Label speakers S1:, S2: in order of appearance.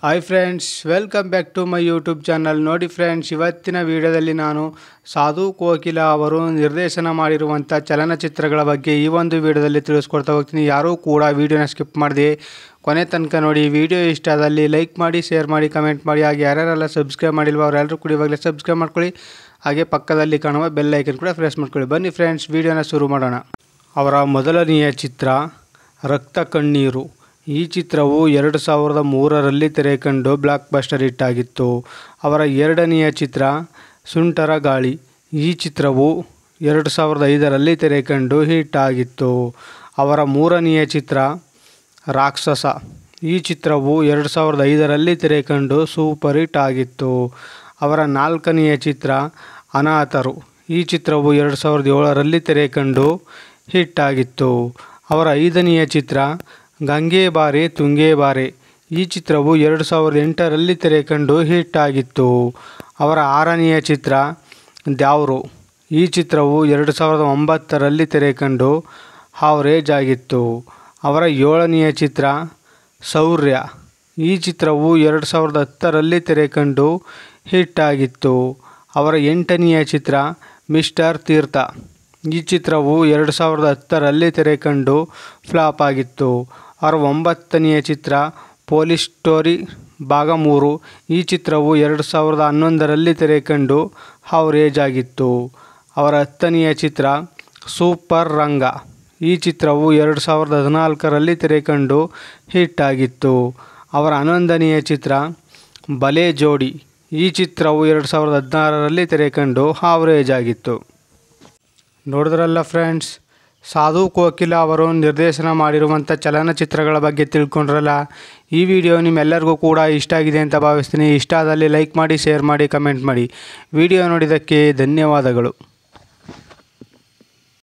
S1: hi friends welcome back to my YouTube channel ನೋಡಿ friends ಇವತ್ತಿನ ವಿಡಿಯೋದಲ್ಲಿ ನಾನು ಸಾಧು ಕೋಕಿಲ ಅವರು ನಿರ್ದೇಶನ ಮಾಡಿರುವಂಥ ಚಲನಚಿತ್ರಗಳ ಬಗ್ಗೆ ಈ ಒಂದು ವಿಡಿಯೋದಲ್ಲಿ ತಿಳಿಸ್ಕೊಡ್ತಾ ಹೋಗ್ತೀನಿ ಯಾರೂ ಕೂಡ ವಿಡಿಯೋನ ಸ್ಕಿಪ್ ಮಾಡಿದೆ ಕೊನೆ ತನಕ ನೋಡಿ ವಿಡಿಯೋ ಇಷ್ಟ ಆದಲ್ಲಿ ಲೈಕ್ ಮಾಡಿ ಶೇರ್ ಮಾಡಿ ಕಮೆಂಟ್ ಮಾಡಿ ಹಾಗೆ ಯಾರ್ಯಾರೆಲ್ಲ ಸಬ್ಸ್ಕ್ರೈಬ್ ಮಾಡಿಲ್ವೋ ಅವರೆಲ್ಲರೂ ಕೂಡ ಇವಾಗಲೇ ಸಬ್ಸ್ಕ್ರೈಬ್ ಮಾಡ್ಕೊಳ್ಳಿ ಹಾಗೆ ಪಕ್ಕದಲ್ಲಿ ಕಾಣುವ ಬೆಲ್ ಐಕನ್ ಕೂಡ ಪ್ರೆಸ್ ಮಾಡ್ಕೊಳ್ಳಿ ಬನ್ನಿ ಫ್ರೆಂಡ್ಸ್ ವಿಡಿಯೋನ ಶುರು ಮಾಡೋಣ ಅವರ ಮೊದಲನೆಯ ಚಿತ್ರ ರಕ್ತ ಕಣ್ಣೀರು ಈ ಚಿತ್ರವು ಎರಡು ಸಾವಿರದ ಮೂರರಲ್ಲಿ ತೆರೆ ಕಂಡು ಬ್ಲಾಕ್ ಬಸ್ಟರ್ ಹಿಟ್ ಆಗಿತ್ತು ಅವರ ಎರಡನೆಯ ಚಿತ್ರ ಸುಂಟರ ಗಾಳಿ ಈ ಚಿತ್ರವು ಎರಡು ಸಾವಿರದ ಐದರಲ್ಲಿ ತೆರೆ ಕಂಡು ಹಿಟ್ ಆಗಿತ್ತು ಅವರ ಮೂರನೆಯ ಚಿತ್ರ ರಾಕ್ಷಸ ಈ ಚಿತ್ರವು ಎರಡು ಸಾವಿರದ ಐದರಲ್ಲಿ ತೆರೆ ಕಂಡು ಸೂಪರ್ ಹಿಟ್ ಆಗಿತ್ತು ಅವರ ನಾಲ್ಕನೆಯ ಚಿತ್ರ ಅನಾಥರು ಈ ಚಿತ್ರವು ಎರಡು ಸಾವಿರದ ಏಳರಲ್ಲಿ ತೆರೆ ಕಂಡು ಹಿಟ್ ಆಗಿತ್ತು ಅವರ ಐದನೆಯ ಚಿತ್ರ ಗಂಗೆ ಬಾರೆ ತುಂಗೆ ಬಾರೆ ಈ ಚಿತ್ರವು ಎರಡು ಸಾವಿರದ ಎಂಟರಲ್ಲಿ ತೆರೆ ಕಂಡು ಹಿಟ್ ಆಗಿತ್ತು ಅವರ ಆರನೆಯ ಚಿತ್ರ ದ್ಯಾವ್ರು ಈ ಚಿತ್ರವು ಎರಡು ಸಾವಿರದ ಒಂಬತ್ತರಲ್ಲಿ ತೆರೆ ಕಂಡು ಹಾವ್ರೇಜ್ ಆಗಿತ್ತು ಅವರ ಏಳನೆಯ ಚಿತ್ರ ಶೌರ್ಯ ಈ ಚಿತ್ರವು ಎರಡು ಸಾವಿರದ ಹತ್ತರಲ್ಲಿ ತೆರೆ ಕಂಡು ಹಿಟ್ ಆಗಿತ್ತು ಅವರ ಎಂಟನೆಯ ಚಿತ್ರ ಮಿಸ್ಟರ್ ತೀರ್ಥ ಈ ಚಿತ್ರವು ಎರಡು ಸಾವಿರದ ಹತ್ತರಲ್ಲಿ ತೆರೆ ಕಂಡು ಫ್ಲಾಪ್ ಆಗಿತ್ತು ಅವರ ಒಂಬತ್ತನೆಯ ಚಿತ್ರ ಪೊಲೀಸ್ ಸ್ಟೋರಿ ಭಾಗ ಮೂರು ಈ ಚಿತ್ರವು ಎರಡು ಸಾವಿರದ ಹನ್ನೊಂದರಲ್ಲಿ ತೆರೆ ಕಂಡು ಹಾವ್ರೇಜ್ ಆಗಿತ್ತು ಅವರ ಹತ್ತನೆಯ ಚಿತ್ರ ಸೂಪರ್ ರಂಗ ಈ ಚಿತ್ರವು ಎರಡು ಸಾವಿರದ ಹದಿನಾಲ್ಕರಲ್ಲಿ ತೆರೆ ಕಂಡು ಹಿಟ್ ಆಗಿತ್ತು ಅವರ ಹನ್ನೊಂದನೆಯ ಚಿತ್ರ ಬಲೆ ಜೋಡಿ ಈ ಚಿತ್ರವು ಎರಡು ಸಾವಿರದ ಹದಿನಾರರಲ್ಲಿ ತೆರೆ ಕಂಡು ಹಾವ್ರೇಜ್ ಆಗಿತ್ತು ನೋಡಿದ್ರಲ್ಲ ಫ್ರೆಂಡ್ಸ್ ಸಾಧು ಕೋಕಿಲ ಅವರು ನಿರ್ದೇಶನ ಮಾಡಿರುವಂಥ ಚಲನಚಿತ್ರಗಳ ಬಗ್ಗೆ ತಿಳ್ಕೊಂಡ್ರಲ್ಲ ಈ ವಿಡಿಯೋ ನಿಮ್ಮೆಲ್ಲರಿಗೂ ಕೂಡ ಇಷ್ಟ ಆಗಿದೆ ಅಂತ ಭಾವಿಸ್ತೀನಿ ಇಷ್ಟ ಆದಲ್ಲಿ ಲೈಕ್ ಮಾಡಿ ಶೇರ್ ಮಾಡಿ ಕಮೆಂಟ್ ಮಾಡಿ ವಿಡಿಯೋ ನೋಡಿದ್ದಕ್ಕೆ ಧನ್ಯವಾದಗಳು